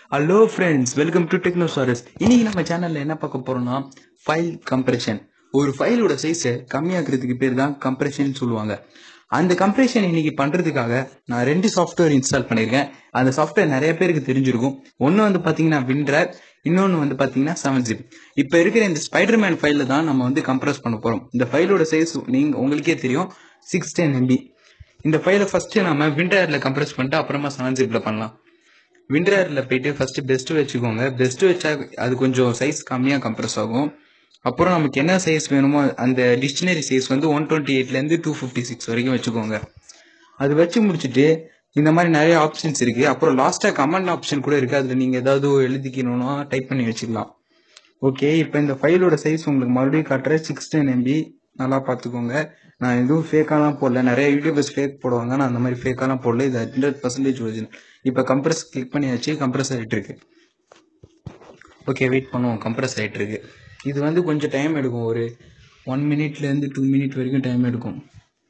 hello friends welcome to Technosaurus இன்னைக்கு நம்ம சேனல்ல என்ன பார்க்க போறோம்னா ஃபைல் கம்ப்ரெஷன் ஒரு ஃபைலோட சைஸை கம்மியாக்குறதுக்கு பேர் தான் கம்ப்ரெஷன் சொல்லுவாங்க அந்த கம்ப்ரெஷன் இன்னைக்கு பண்றதுக்காக நான் ரெண்டு சாஃப்ட்வேர் இன்ஸ்டால் பண்ணியிருக்கேன் அந்த சாஃப்ட்வேர் நிறைய பேருக்கு தெரிஞ்சிருக்கும் ஒன்று வந்து பார்த்தீங்கன்னா விண்ட்ரர் இன்னொன்று வந்து பார்த்தீங்கன்னா செவன் ஜிப் இப்போ இருக்கிற இந்த ஸ்பைடர்மேன் ஃபைலில் தான் நம்ம வந்து கம்ப்ரஸ் பண்ண போகிறோம் இந்த ஃபைலோட சைஸ் நீங்க உங்களுக்கே தெரியும் சிக்ஸ் டென் எம்பி இந்த ஃபைலை ஃபர்ஸ்ட் நம்ம விண்டரில் கம்ப்ரஸ் பண்ணிட்டு அப்புறமா செவன் ஜிப்ல பண்ணலாம் விண்டரில் போயிட்டு ஃபர்ஸ்ட் பெஸ்ட் வச்சுக்கோங்க பெஸ்ட் வச்சா அது கொஞ்சம் சைஸ் கம்மியாக கம்ப்ரஸ் ஆகும் அப்புறம் நமக்கு என்ன சைஸ் வேணுமோ அந்த டிக்ஷனரி சைஸ் வந்து ஒன் டுவெண்ட்டி எயிட்லேருந்து டூ ஃபிஃப்டி சிக்ஸ் வரைக்கும் வச்சுக்கோங்க அது வச்சு முடிச்சுட்டு இந்த மாதிரி நிறைய ஆப்ஷன்ஸ் இருக்கு அப்புறம் லாஸ்ட்டாக கமெண்ட் ஆப்ஷன் கூட இருக்கு அதில் நீங்கள் ஏதாவது எழுதிக்கணும்னா டைப் பண்ணி வச்சுக்கலாம் ஓகே இப்போ இந்த ஃபைலோட சைஸ் உங்களுக்கு மறுபடியும் காட்டுறேன் சிக்ஸ் டென் எம்பி நல்லா பார்த்துக்கோங்க நான் எதுவும் ஃபேக்காலாம் போடல நிறைய யூடியூபர்ஸ் ஃபேக் போடுவாங்க நான் அந்த மாதிரி ஃபேக்காலாம் போடல இது ஹண்ட்ரட் பர்சன்டேஜ் ஒரிஜினல் இப்போ கம்ப்ரஸ் கிளிக் பண்ணியாச்சு கம்ப்ரஸ் ஆகிட்டு இருக்கு ஓகே வெயிட் பண்ணுவோம் கம்ப்ரஸ் ஆகிட்டு இருக்கு இது வந்து கொஞ்சம் டைம் எடுக்கும் ஒரு ஒன் மினிட்லேருந்து டூ மினிட் வரைக்கும் டைம் எடுக்கும்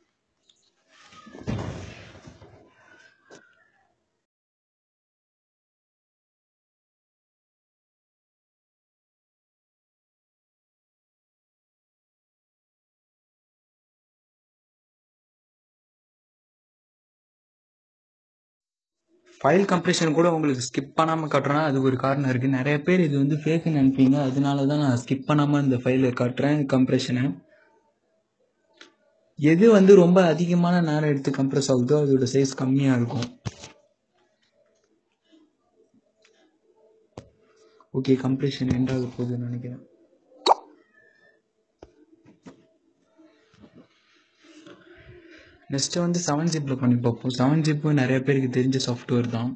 ஃபைல் கம்ப்ரெஷன் கூட உங்களுக்கு ஸ்கிப் பண்ணாமல் காட்டுறேன்னா அது ஒரு காரணம் இருக்குது நிறைய பேர் இது வந்து ஃபேக்குன்னு நினைப்பீங்க அதனால தான் நான் ஸ்கிப் பண்ணாமல் இந்த ஃபைலை காட்டுறேன் கம்ப்ரெஷனை எது வந்து ரொம்ப அதிகமான நேரம் எடுத்து கம்ப்ரெஸ் ஆகுதோ அதோட சைஸ் கம்மியாக இருக்கும் ஓகே கம்ப்ரெஷன் எண்ட் ஆக போகுதுன்னு நினைக்கிறேன் நெக்ஸ்ட் வந்து செவன் ஜிப்பில் பண்ணி பார்ப்போம் செவன் ஜிப்பு நிறைய பேருக்கு தெரிஞ்ச சாஃப்ட்வேர் தான்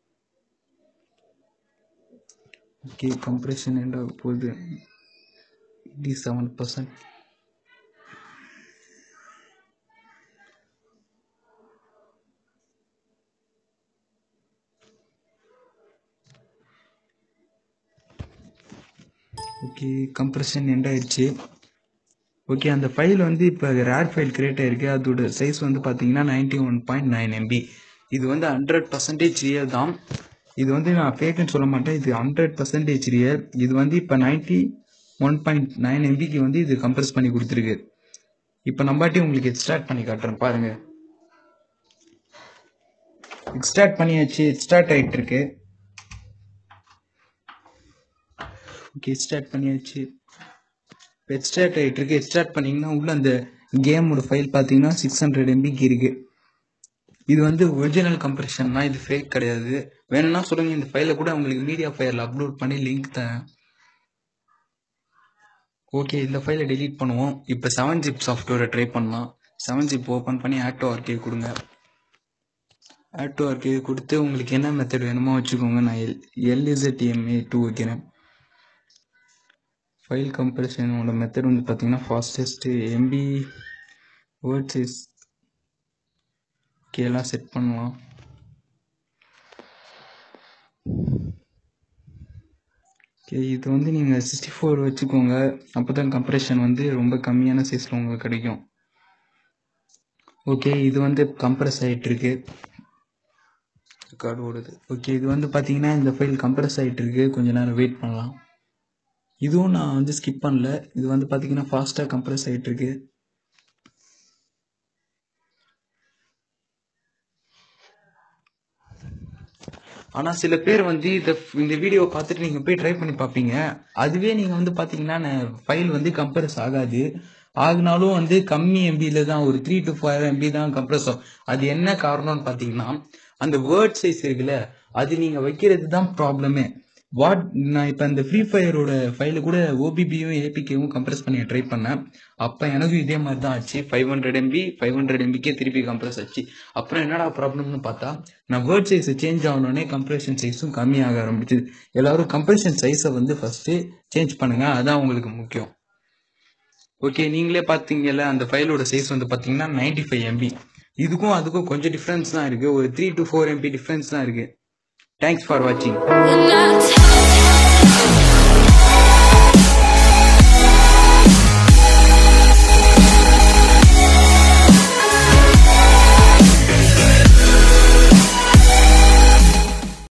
ஓகே கம்ப்ரெஷன் எண்ட் ஆக போகுது eighty seven percent okay compression end ஆயிடுச்சு ஓகே அந்த ஃபைல் வந்து இப்போ ரேர் ஃபைல் கிரியேட் ஆயிருக்கு அதோட சைஸ் வந்து பார்த்தீங்கன்னா ninety one point nine MB இது வந்து ஹண்ட்ரட் பர்சன்டேஜ் ரியல் தான் இது வந்து நான் ஃபேக்குன்னு சொல்ல மாட்டேன் இது ஹண்ட்ரட் பர்சன்டேஜ் ரியல் இது வந்து இப்போ நைன்டி ஒன் பாயிண்ட் நைன் எம்பிக்கு வந்து இது கம்ப்ரஸ் பண்ணி கொடுத்துருக்கு இப்போ நம்பாட்டி உங்களுக்கு எக்ஸ்ட்ராக்ட் பண்ணி காட்டுறேன் பாருங்க எக்ஸ்ட்ராக்ட் பண்ணியாச்சு எக்ஸ்ட்ராக்ட் ஆகிட்டு இருக்கு ஓகே எக்ஸ்ட்ராக்ட் பண்ணியாச்சு இப்போ எக்ஸ்ட்ராக்ட் ஆகிட்டு இருக்கு எக்ஸ்ட்ராக்ட் பண்ணிங்கன்னா உள்ள அந்த கேமோட ஃபைல் பார்த்தீங்கன்னா சிக்ஸ் ஹண்ட்ரட் எம்பிக்கு இருக்கு இது வந்து ஒரிஜினல் கம்ப்ரெஷன் தான் இது ஃபேக் கிடையாது வேணும்னா சொல்லுங்க இந்த ஃபைலை கூட உங்களுக்கு மீடியா ஃபைலில் அப்லோட் பண்ணி லிங்க் தரேன் ஓகே இந்த ஃபைலை டெலீட் பண்ணுவோம் இப்போ செவன் ஜிப் சாஃப்ட்வேரை ட்ரை பண்ணலாம் செவன் ஜிப் ஓப்பன் பண்ணி ஆட்டோ ஆர்கே கொடுங்க ஆட்டோ ஆர்கே கொடுத்து உங்களுக்கு என்ன மெத்தட் வேணுமோ வச்சுக்கோங்க நான் எல் எல்இசட்எம்ஏ டூ வைக்கிறேன் ஃபைல் கம்ப்ரெஷனோட மெத்தட் வந்து பார்த்தீங்கன்னா fastest MB word size okay எல்லாம் செட் பண்ணலாம் ஓகே இது வந்து நீங்கள் சிக்ஸ்டி ஃபோர் வச்சுக்கோங்க அப்போ தான் கம்ப்ரெஷன் வந்து ரொம்ப கம்மியான சைஸில் உங்களுக்கு கிடைக்கும் ஓகே இது வந்து கம்ப்ரெஸ் ஆகிட்டு இருக்கு ரெக்கார்டு ஓடுது ஓகே இது வந்து பார்த்தீங்கன்னா இந்த ஃபைல் கம்ப்ரெஸ் ஆகிட்டு இருக்கு கொஞ்ச நேரம் வெயிட் பண்ணலாம் இதுவும் நான் வந்து ஸ்கிப் பண்ணல இது வந்து பார்த்தீங்கன்னா ஃபாஸ்ட்டாக கம்ப்ரெஸ் ஆகிட்டு இருக்கு ஆனால் சில பேர் வந்து இந்த இந்த வீடியோவை பார்த்துட்டு நீங்கள் போய் ட்ரை பண்ணி பார்ப்பீங்க அதுவே நீங்கள் வந்து பார்த்தீங்கன்னா ஃபைல் வந்து கம்ப்ரெஸ் ஆகாது ஆகினாலும் வந்து கம்மி எம்பியில தான் ஒரு த்ரீ டு ஃபைவ் எம்பி தான் கம்ப்ரெஸ் ஆகும் அது என்ன காரணம்னு பார்த்தீங்கன்னா அந்த வேர்ட் சைஸ் இருக்குல்ல அது நீங்கள் வைக்கிறது தான் ப்ராப்ளமே வாட் நான் இப்போ அந்த ஃப்ரீ ஃபயரோட ஃபைலு கூட ஓபிபியும் ஏபிகேவும் கம்ப்ரெஸ் பண்ணி ட்ரை பண்ணேன் அப்போ எனக்கும் இதே மாதிரி தான் ஆச்சு five hundred MB five hundred எம்பிக்கே திருப்பி கம்ப்ரெஸ் ஆச்சு அப்புறம் என்னடா ப்ராப்ளம்னு பார்த்தா நான் வேர்ட் சைஸ் சேஞ்ச் ஆகணுன்னே கம்ப்ரெஷன் சைஸும் கம்மியாக ஆரம்பிச்சுது எல்லாரும் கம்ப்ரெஷன் சைஸை வந்து ஃபஸ்ட்டு சேஞ்ச் பண்ணுங்க அதான் உங்களுக்கு முக்கியம் ஓகே நீங்களே பார்த்தீங்கல்ல அந்த ஃபைலோட சைஸ் வந்து பார்த்தீங்கன்னா நைன்டி ஃபைவ் எம்பி இதுக்கும் அதுக்கும் கொஞ்சம் டிஃப்ரென்ஸ் தான் இருக்குது ஒரு three to four MB difference தான் இருக்குது தேங்க்ஸ் ஃபார் வாட்சிங் Not